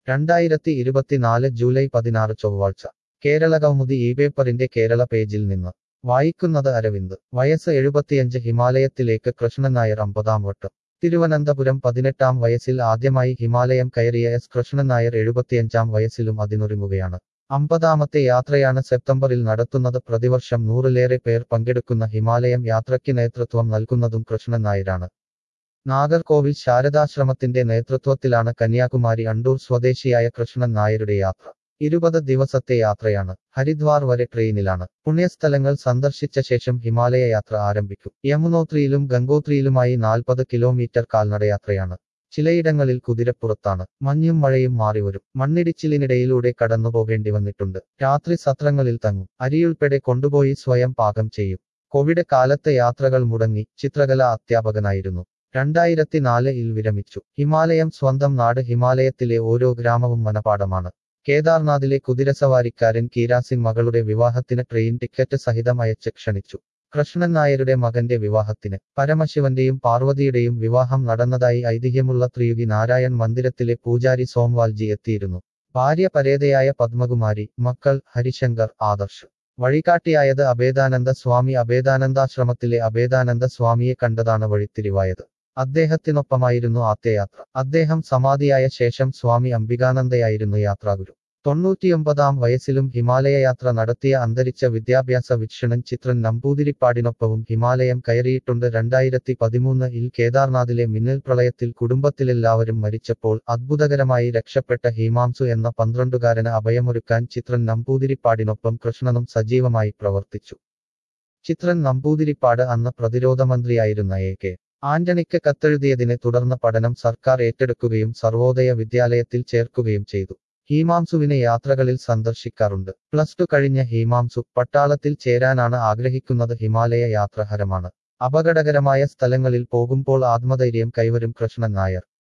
രണ്ടായിരത്തി ഇരുപത്തിനാല് ജൂലൈ പതിനാറ് ചൊവ്വാഴ്ച കേരള കൗമുദി ഈ പേപ്പറിന്റെ കേരള പേജിൽ നിന്ന് വായിക്കുന്നത് അരവിന്ദ് വയസ്സ് എഴുപത്തിയഞ്ച് ഹിമാലയത്തിലേക്ക് കൃഷ്ണൻ നായർ അമ്പതാം വട്ടം തിരുവനന്തപുരം പതിനെട്ടാം വയസ്സിൽ ആദ്യമായി ഹിമാലയം കയറിയ എസ് കൃഷ്ണൻ നായർ എഴുപത്തിയഞ്ചാം വയസ്സിലും അതിനൊരുങ്ങുകയാണ് അമ്പതാമത്തെ യാത്രയാണ് സെപ്റ്റംബറിൽ നടത്തുന്നത് പ്രതിവർഷം നൂറിലേറെ പേർ പങ്കെടുക്കുന്ന ഹിമാലയം യാത്രയ്ക്ക് നേതൃത്വം നൽകുന്നതും കൃഷ്ണൻ നായരാണ് നാഗർകോവിൽ ശാരദാശ്രമത്തിന്റെ നേതൃത്വത്തിലാണ് കന്യാകുമാരി അണ്ടൂർ സ്വദേശിയായ കൃഷ്ണൻ നായരുടെ യാത്ര ഇരുപത് ദിവസത്തെ യാത്രയാണ് ഹരിദ്വാർ വരെ ട്രെയിനിലാണ് പുണ്യസ്ഥലങ്ങൾ സന്ദർശിച്ച ശേഷം ഹിമാലയ യാത്ര ആരംഭിക്കും യമുനോത്രിയിലും ഗംഗോത്രിയിലുമായി നാൽപ്പത് കിലോമീറ്റർ കാൽനടയാത്രയാണ് ചിലയിടങ്ങളിൽ കുതിരപ്പുറത്താണ് മഞ്ഞും മഴയും മാറിവരും മണ്ണിടിച്ചിലിനിടയിലൂടെ കടന്നുപോകേണ്ടി വന്നിട്ടുണ്ട് രാത്രി സത്രങ്ങളിൽ തങ്ങും അരിയുൾപ്പെടെ കൊണ്ടുപോയി സ്വയം പാകം ചെയ്യും കോവിഡ് കാലത്ത് യാത്രകൾ മുടങ്ങി ചിത്രകല അധ്യാപകനായിരുന്നു രണ്ടായിരത്തി നാലിൽ വിരമിച്ചു ഹിമാലയം സ്വന്തം നാട് ഹിമാലയത്തിലെ ഓരോ ഗ്രാമവും മനപാഠമാണ് കേദാർനാഥിലെ കുതിരസവാരിക്കാരൻ കീരാസിംഗ് മകളുടെ വിവാഹത്തിന് ട്രെയിൻ ടിക്കറ്റ് സഹിതം അയച്ച് ക്ഷണിച്ചു കൃഷ്ണൻ നായരുടെ മകന്റെ വിവാഹത്തിന് പരമശിവന്റെയും പാർവതിയുടെയും വിവാഹം നടന്നതായി ഐതിഹ്യമുള്ള ത്രിയുഗി നാരായൺ മന്ദിരത്തിലെ പൂജാരി സോംവാൽജി എത്തിയിരുന്നു ഭാര്യ പരേതയായ പത്മകുമാരി മക്കൾ ഹരിശങ്കർ ആദർശ് വഴികാട്ടിയായത് അഭേദാനന്ദ സ്വാമി അഭേദാനന്ദാശ്രമത്തിലെ അഭേദാനന്ദ സ്വാമിയെ കണ്ടതാണ് വഴിത്തിരിവായത് അദ്ദേഹത്തിനൊപ്പമായിരുന്നു ആദ്യയാത്ര അദ്ദേഹം സമാധിയായ ശേഷം സ്വാമി അംബികാനന്ദയായിരുന്നു യാത്രാഗുരു തൊണ്ണൂറ്റിയൊമ്പതാം വയസ്സിലും ഹിമാലയ യാത്ര നടത്തിയ അന്തരിച്ച വിദ്യാഭ്യാസ വീക്ഷണൻ ചിത്രൻ നമ്പൂതിരിപ്പാടിനൊപ്പവും ഹിമാലയം കയറിയിട്ടുണ്ട് രണ്ടായിരത്തി പതിമൂന്ന് ഇൽ കേദാർനാഥിലെ മിന്നൽ പ്രളയത്തിൽ കുടുംബത്തിലെല്ലാവരും മരിച്ചപ്പോൾ അത്ഭുതകരമായി രക്ഷപ്പെട്ട ഹീമാംസു എന്ന പന്ത്രണ്ടുകാരന് അഭയമൊരുക്കാൻ ചിത്രൻ നമ്പൂതിരിപ്പാടിനൊപ്പം കൃഷ്ണനും സജീവമായി പ്രവർത്തിച്ചു ചിത്രൻ നമ്പൂതിരിപ്പാട് അന്ന് പ്രതിരോധ മന്ത്രിയായിരുന്ന എ കെ ആന്റണിക്ക് കത്തെഴുതിയതിനെ തുടർന്ന് പഠനം സർക്കാർ ഏറ്റെടുക്കുകയും സർവോദയ വിദ്യാലയത്തിൽ ചേർക്കുകയും ചെയ്തു ഹീമാംസുവിനെ യാത്രകളിൽ സന്ദർശിക്കാറുണ്ട് പ്ലസ് ടു കഴിഞ്ഞ ഹീമാംസു പട്ടാളത്തിൽ ചേരാനാണ് ആഗ്രഹിക്കുന്നത് ഹിമാലയ യാത്രഹരമാണ് അപകടകരമായ സ്ഥലങ്ങളിൽ പോകുമ്പോൾ ആത്മധൈര്യം കൈവരും കൃഷ്ണൻ നായർ